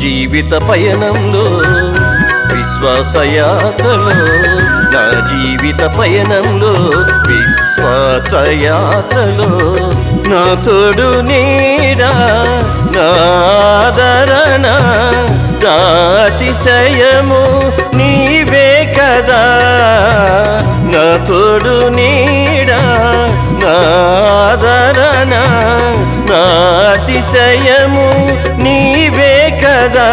జీవిత పయనంలో విశ్వాసయాత్రలో నా జీవిత పయనంలో విశ్వాసయాత్రలో నా తోడు నీడా నాదరణ నాతిశయము నీవే కదా నా తోడు నీడా నాదరణ నాతిశయము నీవే కదా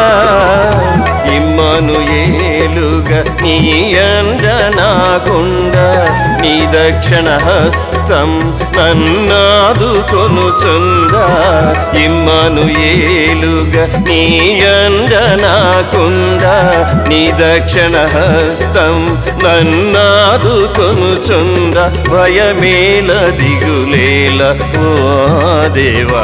ఇమ్మను ఏలుగా నీ అండ నాకుండ నీ దక్షిణ హస్తం నన్నాదుకొనుచుంద ఇమ్మను ఏలుగా నీ అండ నాకుండ నీ దక్షిణ హస్తం నన్నాదుకొనుచుంద భయమేల దిగులేల ఓ దేవా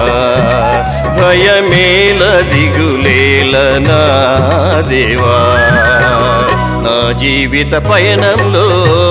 భయమేల దిగులేల నా దేవా నా జీవిత పయనంలో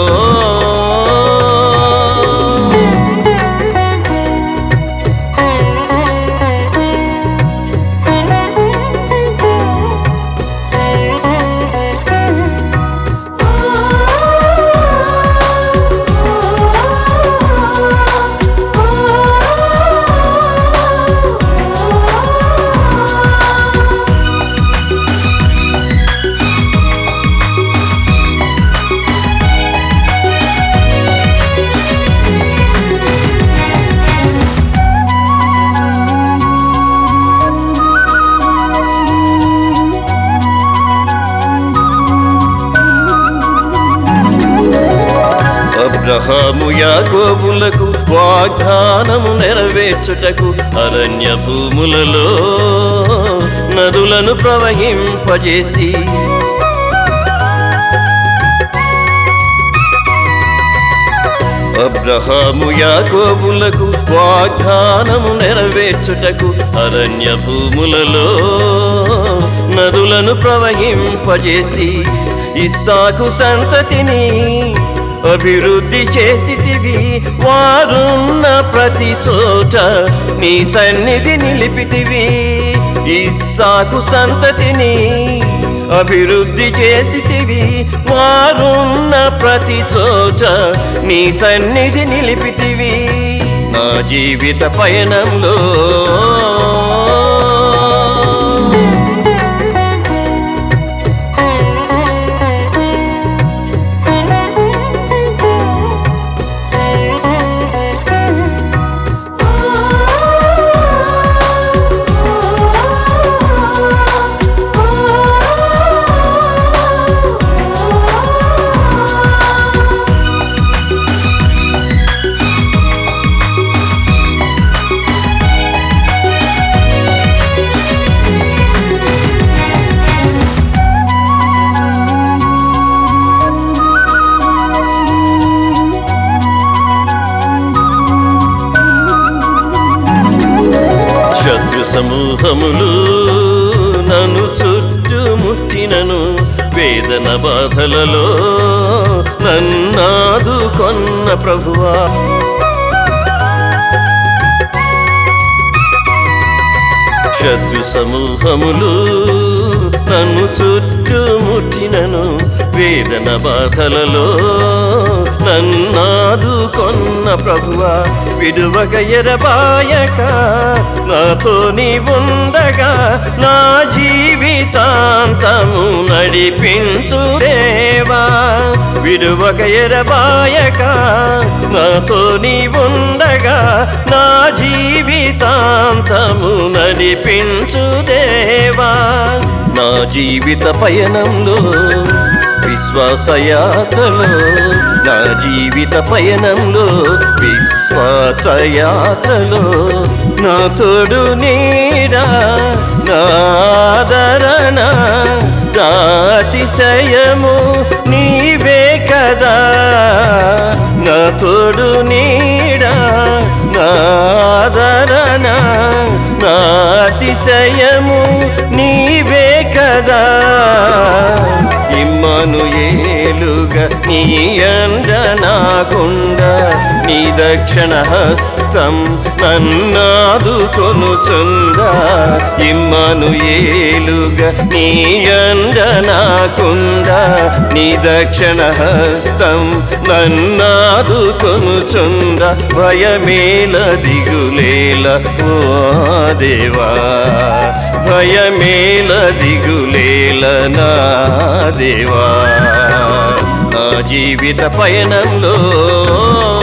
అబ్రహాము యాకోబులకు వాగ్దానము నెరవేర్చుటకు అరణ్య భూములలో నదులను ప్రవహింపజేసి అబ్రహాము యాకోబులకు వాగ్దానము నెరవేర్చుటకు అరణ్య భూములలో నదులను ప్రవహింపజేసి ఇస్సాకు సంతతిని అభివృద్ధి చేసితివి వారున్న ప్రతి చోట నీ సన్నిధి నిలిపితివి ఇస్సాకు సంతతిని అభివృద్ధి చేసితివి వారున్న ప్రతి చోట నీ సన్నిధి నిలిపితివి నా జీవిత పయనంలో శత్రు సమూహములు నన్ను చుట్టుముట్టినను వేదన బాధలలో నన్నాదుకొన్న ప్రభువా శత్రు సమూహములు నన్ను చుట్టుముట్టినను వేదన బాధలలో నన్నాదుకొన్న ప్రభువా విడువక ఎరబాయక నాతో నీ ఉండగా నా జీవితాంతము నడిపించు దేవా విడువక ఎరబాయక నాతో నీ ఉండగా నా జీవితాంతము నడిపించు దేవా నా జీవిత పయనంలో విశ్వాసయాత్రలో నా జీవిత పయనంలో విశ్వాసయాత్రలో నా తోడు నీడా నాదరణ నాతిశయము నీవే కదా నా తోడు నీడా నాదరణ నాతిశయము నీవే కదా ఇమ్మను ఏలుగా నీ అండ నా నాకుండా నీ దక్షిణ హస్తం నన్నాదుకొనుచుందా ఇమ్మను ఏలుగా నీ అండ నాకుండా నీ దక్షిణ హస్తం నన్నాదుకొనుచుందా భయమేల దిగులేల ఓ దేవా భయమేల దిగులేల నా దేవా నా జీవిత పయనంలో